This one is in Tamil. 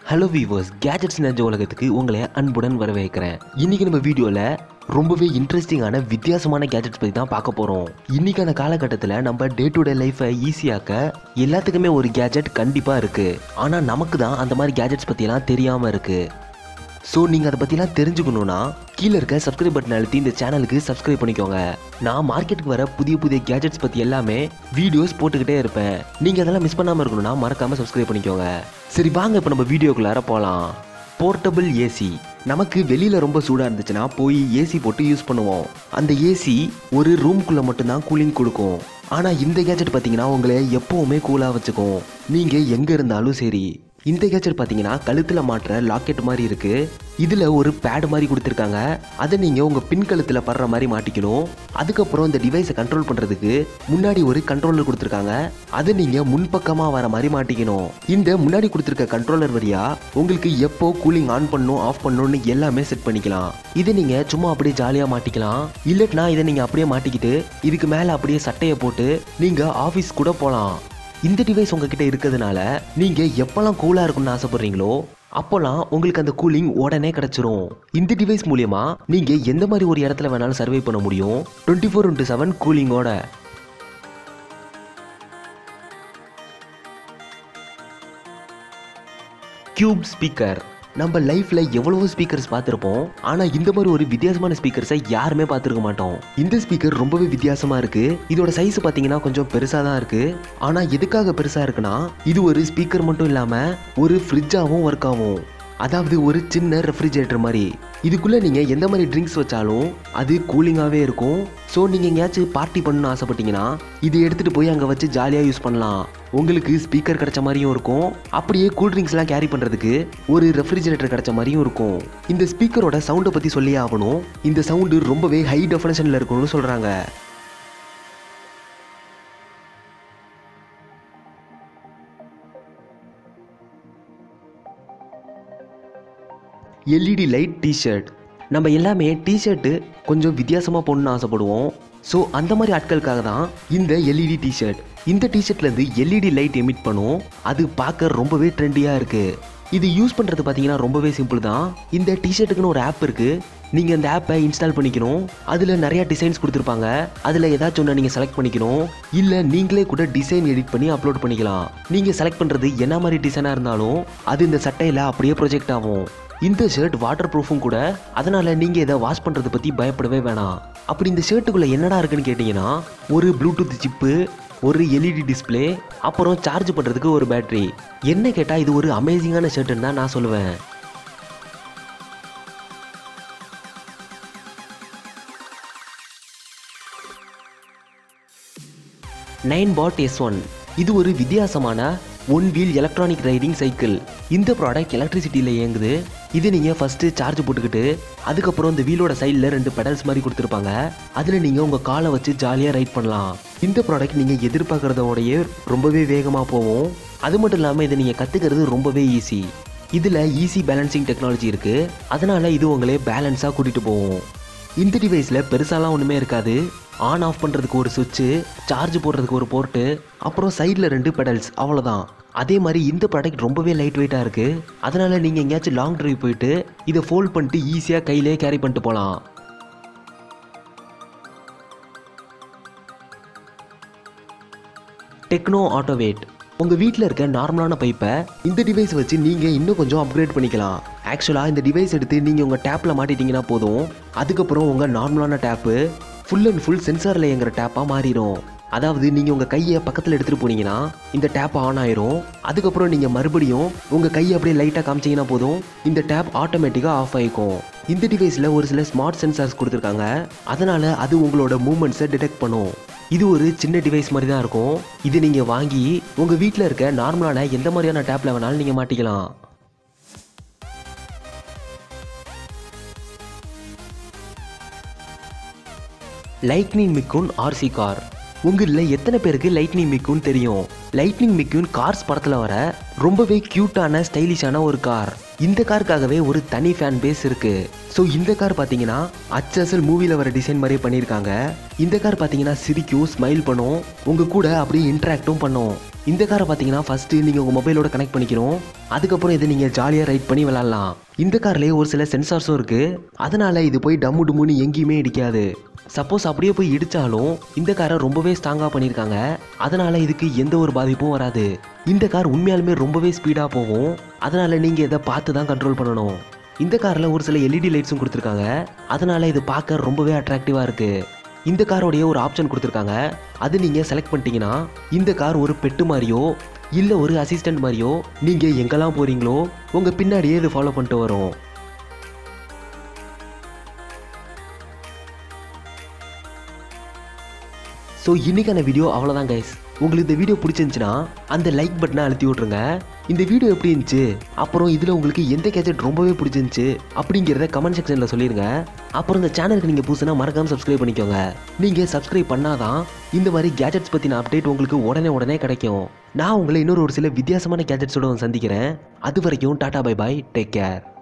ஹலோ வீவர்ஸ் கேஜெட்ஸ் நெஞ்ச உலகத்துக்கு உங்களை அன்புடன் வரவேற்கிறேன் இன்னைக்கு நம்ம வீடியோவில் ரொம்பவே இன்ட்ரெஸ்டிங்கான வித்தியாசமான கேஜெட்ஸ் பற்றி தான் பார்க்க போகிறோம் இன்னைக்கான காலகட்டத்தில் நம்ம டே டு டே லைஃப்பை ஈஸியாக்க எல்லாத்துக்குமே ஒரு கேஜெட் கண்டிப்பாக இருக்குது ஆனால் நமக்கு தான் அந்த மாதிரி கேஜெட்ஸ் பற்றிலாம் தெரியாமல் இருக்குது ஸோ நீங்கள் அதை பற்றிலாம் தெரிஞ்சுக்கணுன்னா கீழே இருக்க சப்ஸ்கிரைப் பட்டன் அழுத்தி இந்த சேனலுக்கு சப்ஸ்கிரைப் பண்ணிக்கோங்க நான் மார்க்கெட்டுக்கு வர புதிய புதிய கேஜெட்ஸ் பற்றி எல்லாமே வீடியோஸ் போட்டுக்கிட்டே இருப்பேன் நீங்கள் அதெல்லாம் மிஸ் பண்ணாமல் இருக்கணும்னா மறக்காமல் சப்ஸ்கிரைப் பண்ணிக்கோங்க சரி வாங்க இப்போ நம்ம வீடியோக்குள்ளார போகலாம் போர்ட்டபிள் ஏசி நமக்கு வெளியில் ரொம்ப சூடாக இருந்துச்சுன்னா போய் ஏசி போட்டு யூஸ் பண்ணுவோம் அந்த ஏசி ஒரு ரூம்குள்ளே மட்டும்தான் கூலிங் கொடுக்கும் ஆனால் இந்த கேஜெட் பார்த்தீங்கன்னா உங்களை எப்போவுமே கூலாக வச்சுக்கும் நீங்கள் எங்கே இருந்தாலும் சரி இந்த கேஜெட் பார்த்தீங்கன்னா கழுத்தில் மாட்டுற லாக்கெட் மாதிரி இருக்கு இதில் ஒரு பேட் மாதிரி கொடுத்துருக்காங்க அதை நீங்கள் உங்கள் பின் கழுத்தில் படுற மாதிரி மாட்டிக்கணும் அதுக்கப்புறம் இந்த டிவைஸை கண்ட்ரோல் பண்ணுறதுக்கு முன்னாடி ஒரு கண்ட்ரோலர் கொடுத்துருக்காங்க அதை நீங்கள் முன்பக்கமாக வர மாதிரி மாட்டிக்கணும் இந்த முன்னாடி கொடுத்துருக்க கண்ட்ரோலர் வழியா உங்களுக்கு எப்போ கூலிங் ஆன் பண்ணணும் ஆஃப் பண்ணணும்னு எல்லாமே செட் பண்ணிக்கலாம் இதை நீங்கள் சும்மா அப்படியே ஜாலியாக மாட்டிக்கலாம் இல்லட்னா இதை நீங்கள் அப்படியே மாட்டிக்கிட்டு இதுக்கு மேலே அப்படியே சட்டையை போட்டு நீங்கள் ஆஃபீஸ் கூட போகலாம் இந்த டிவைஸ் உங்ககிட்ட இருக்கிறதுனால நீங்கள் எப்போல்லாம் கூலாக இருக்கும்னு ஆசைப்படுறீங்களோ அப்போல்லாம் உங்களுக்கு அந்த கூலிங் உடனே கிடச்சிரும் இந்த டிவைஸ் மூலியமா நீங்கள் எந்த மாதிரி ஒரு இடத்துல வேணாலும் சர்வை பண்ண முடியும் டுவெண்ட்டி ஃபோர் இன்ட்டு செவன் கூலிங்கோட கியூப் ஸ்பீக்கர் நம்ம லைஃப்ல எவ்வளவோ ஸ்பீக்கர்ஸ் பார்த்துருப்போம் ஆனா இந்த மாதிரி ஒரு வித்தியாசமான ஸ்பீக்கர்ஸை யாருமே பார்த்துருக்க மாட்டோம் இந்த ஸ்பீக்கர் ரொம்பவே வித்தியாசமா இருக்கு இதோட சைஸ் பார்த்தீங்கன்னா கொஞ்சம் பெருசா தான் இருக்கு ஆனா எதுக்காக பெருசா இருக்குன்னா இது ஒரு ஸ்பீக்கர் மட்டும் இல்லாம ஒரு ஃப்ரிட்ஜாவும் ஒர்க் ஆகும் அதாவது ஒரு சின்ன ரெஃப்ரிஜரேட்டர் மாதிரி இதுக்குள்ளே நீங்கள் எந்த மாதிரி ட்ரிங்க்ஸ் வச்சாலும் அது கூலிங்காகவே இருக்கும் ஸோ நீங்கள் எங்கேயாச்சும் பார்ட்டி பண்ணணும்னு ஆசைப்பட்டீங்கன்னா இது எடுத்துகிட்டு போய் அங்கே வச்சு ஜாலியாக யூஸ் பண்ணலாம் உங்களுக்கு ஸ்பீக்கர் கிடைச்ச மாதிரியும் இருக்கும் அப்படியே கூல் ட்ரிங்க்ஸ்லாம் கேரி பண்ணுறதுக்கு ஒரு ரெஃப்ரிஜரேட்டர் கிடைச்ச மாதிரியும் இருக்கும் இந்த ஸ்பீக்கரோட சவுண்டை பற்றி சொல்லியே ஆகணும் இந்த சவுண்டு ரொம்பவே ஹை டெஃபினேஷனில் இருக்கணும்னு சொல்கிறாங்க எல்இடி லைட் டிஷர்ட் நம்ம எல்லாமே டிஷர்ட்டு கொஞ்சம் வித்தியாசமாக போடணும்னு ஆசைப்படுவோம் ஸோ அந்த மாதிரி ஆட்களுக்காக தான் இந்த எல்இடி டிஷர்ட் இந்த டிஷர்ட்லேருந்து எல்இடி லைட் எமிட் பண்ணும் அது பார்க்க ரொம்பவே ட்ரெண்டியாக இருக்குது இது யூஸ் பண்ணுறது பார்த்தீங்கன்னா ரொம்பவே சிம்பிள் தான் இந்த டிஷர்ட்டுக்குன்னு ஒரு ஆப் இருக்குது நீங்கள் அந்த ஆப்பை இன்ஸ்டால் பண்ணிக்கணும் அதில் நிறைய டிசைன்ஸ் கொடுத்துருப்பாங்க அதில் ஏதாச்சும் ஒன்று நீங்கள் செலக்ட் பண்ணிக்கணும் இல்லை நீங்களே கூட டிசைன் எடிட் பண்ணி அப்லோட் பண்ணிக்கலாம் நீங்கள் செலக்ட் பண்ணுறது என்ன மாதிரி டிசைனாக இருந்தாலும் அது இந்த சட்டையில் அப்படியே ப்ரொஜெக்ட் ஆகும் இந்த ஷர்ட் வாட்டர் ப்ரூஃபும் கூட அதனால நீங்க இதை வாஷ் பண்றதை பத்தி பயப்படவே வேணாம் அப்படி இந்த ஷர்ட்டுக்குள்ள என்னடா இருக்குன்னு கேட்டீங்கன்னா ஒரு ப்ளூடூத் சிப்பு ஒரு எல்இடி டிஸ்பிளே அப்புறம் சார்ஜ் பண்றதுக்கு ஒரு பேட்டரி என்ன கேட்டா இது ஒரு அமேசிங்கான ஷர்ட்டுன்னு தான் நான் சொல்லுவேன் நைன் பாட் எஸ் ஒன் இது ஒரு வித்தியாசமான one wheel electronic riding cycle இந்த ப்ராடக்ட் எலக்ட்ரிசிட்டியில் இயங்குது இது நீங்கள் ஃபஸ்ட்டு சார்ஜ் போட்டுக்கிட்டு அதுக்கப்புறம் இந்த வீலோட சைடில் ரெண்டு பெடல்ஸ் மாதிரி கொடுத்துருப்பாங்க அதில் நீங்கள் உங்கள் காலை வச்சு ஜாலியாக ரைட் பண்ணலாம் இந்த ப்ராடக்ட் நீங்கள் எதிர்பார்க்குறதோடையே ரொம்பவே வேகமாக போகும் அது மட்டும் இல்லாமல் இதை நீங்கள் கற்றுக்கிறது ரொம்பவே ஈஸி இதில் ஈஸி பேலன்சிங் டெக்னாலஜி இருக்குது அதனால் இது உங்களே பேலன்ஸாக கூட்டிகிட்டு போகும் இந்த டிவைஸில் பெருசாலாம் ஒன்றுமே இருக்காது ஆன் ஆஃப் பண்ணுறதுக்கு ஒரு சுவிட்சு சார்ஜ் போடுறதுக்கு ஒரு போர்ட்டு அப்புறம் சைடில் ரெண்டு பெடல்ஸ் அவ்வளோதான் அதே மாதிரி இந்த ப்ராடக்ட் ரொம்பவே லைட் வெயிட்டாக இருக்குது அதனால் நீங்கள் எங்கேயாச்சும் லாங் டிரைவ் போயிட்டு இதை ஃபோல்ட் பண்ணிட்டு ஈஸியாக கையிலே கேரி பண்ணிட்டு போகலாம் டெக்னோ ஆட்டோவேட் உங்கள் வீட்டில் இருக்க நார்மலான பைப்பை இந்த டிவைஸ் வச்சு நீங்கள் இன்னும் கொஞ்சம் அப்கிரேட் பண்ணிக்கலாம் ஆக்சுவலாக இந்த டிவைஸ் எடுத்து நீங்கள் உங்கள் டேப்பில் மாட்டிட்டீங்கன்னா போதும் அதுக்கப்புறம் உங்கள் நார்மலான டேப்பு ஃபுல் அண்ட் ஃபுல் சென்சாரில் இயங்குற டேப்பாக மாறிடும் அதாவது நீங்கள் உங்கள் கையை பக்கத்தில் எடுத்துகிட்டு போனீங்கன்னா இந்த டேப் ஆன் ஆயிரும் அதுக்கப்புறம் நீங்கள் மறுபடியும் உங்கள் கையை அப்படியே லைட்டாக காமிச்சிங்கன்னா போதும் இந்த டேப் ஆட்டோமேட்டிக்காக ஆஃப் ஆகிக்கும் இந்த டிவைஸில் ஒரு சில ஸ்மார்ட் சென்சார்ஸ் கொடுத்துருக்காங்க அதனால் அது உங்களோட மூமெண்ட்ஸை டிடெக்ட் பண்ணும் இது ஒரு சின்ன டிவைஸ் மாதிரி தான் இருக்கும் இது நீங்கள் வாங்கி உங்கள் வீட்டில் இருக்க நார்மலான எந்த மாதிரியான டேப்பில் வேணாலும் நீங்கள் மாட்டிக்கலாம் லைட்னிங் மிக்குன் ஆர்சி கார் உங்களில் எத்தனை பேருக்கு லைட்னிங் மிக்குன் தெரியும் லைட்னிங் மிக்குன் கார்ஸ் படத்தில் வர ரொம்பவே க்யூட்டான ஸ்டைலிஷான ஒரு கார் இந்த காருக்காகவே ஒரு தனி ஃபேன் பேஸ் இருக்கு ஸோ இந்த கார் பார்த்தீங்கன்னா அச்சசல் மூவியில் வர டிசைன் மாதிரியே பண்ணியிருக்காங்க இந்த கார் பார்த்தீங்கன்னா சிரிக்கும் ஸ்மைல் பண்ணும் உங்கள் கூட அப்படியே இன்ட்ராக்டும் பண்ணும் இந்த காரை பார்த்தீங்கன்னா ஃபர்ஸ்ட் நீங்கள் உங்கள் மொபைலோட கனெக்ட் பண்ணிக்கணும் அதுக்கப்புறம் இதை நீங்கள் ஜாலியாக ரைட் பண்ணி விளாட்லாம் இந்த கார்லேயே ஒரு சில சென்சார்ஸும் இருக்குது அதனால இது போய் டம்மு டும்முன்னு எங்கேயுமே இடிக்காது சப்போஸ் அப்படியே போய் இடிச்சாலும் இந்த காரை ரொம்பவே ஸ்ட்ராங்காக பண்ணியிருக்காங்க அதனால இதுக்கு எந்த ஒரு பாதிப்பும் வராது இந்த கார் உண்மையாலுமே ரொம்பவே ஸ்பீடாக போகும் அதனால நீங்கள் இதை பார்த்து தான் கண்ட்ரோல் பண்ணணும் இந்த காரில் ஒரு சில எல்இடி லைட்ஸும் கொடுத்துருக்காங்க அதனால இது பார்க்க ரொம்பவே அட்ராக்டிவாக இருக்குது இந்த காரோடைய ஒரு ஆப்ஷன் கொடுத்துருக்காங்க அது நீங்கள் செலக்ட் பண்ணிட்டீங்கன்னா இந்த கார் ஒரு பெட்டு மாதிரியோ இல்லை ஒரு அசிஸ்டன்ட் மாதிரியோ நீங்கள் எங்கெல்லாம் போகிறீங்களோ உங்கள் பின்னாடியே இது ஃபாலோ பண்ணிட்டு வரும் ஸோ இன்னைக்கான வீடியோ அவ்வளோதான் கைஸ் உங்களுக்கு இந்த வீடியோ பிடிச்சிருந்துச்சுன்னா அந்த லைக் பட்டனை அழுத்தி விட்ருங்க இந்த வீடியோ எப்படி இருந்துச்சு அப்புறம் இதில் உங்களுக்கு எந்த கேஜெட் ரொம்பவே பிடிச்சிருந்துச்சு அப்படிங்கிறத கமெண்ட் செக்ஷனில் சொல்லிடுங்க அப்புறம் இந்த சேனலுக்கு நீங்கள் புதுசுனா மறக்காமல் சப்ஸ்கிரைப் பண்ணிக்கோங்க நீங்கள் சப்ஸ்கிரைப் பண்ணாதான் இந்த மாதிரி கேஜெட்ஸ் பற்றின அப்டேட் உங்களுக்கு உடனே உடனே கிடைக்கும் நான் உங்களை இன்னொரு ஒரு சில வித்தியாசமான கேஜெட்ஸோட வந்து சந்திக்கிறேன் அது வரைக்கும் ta ta bye bye take care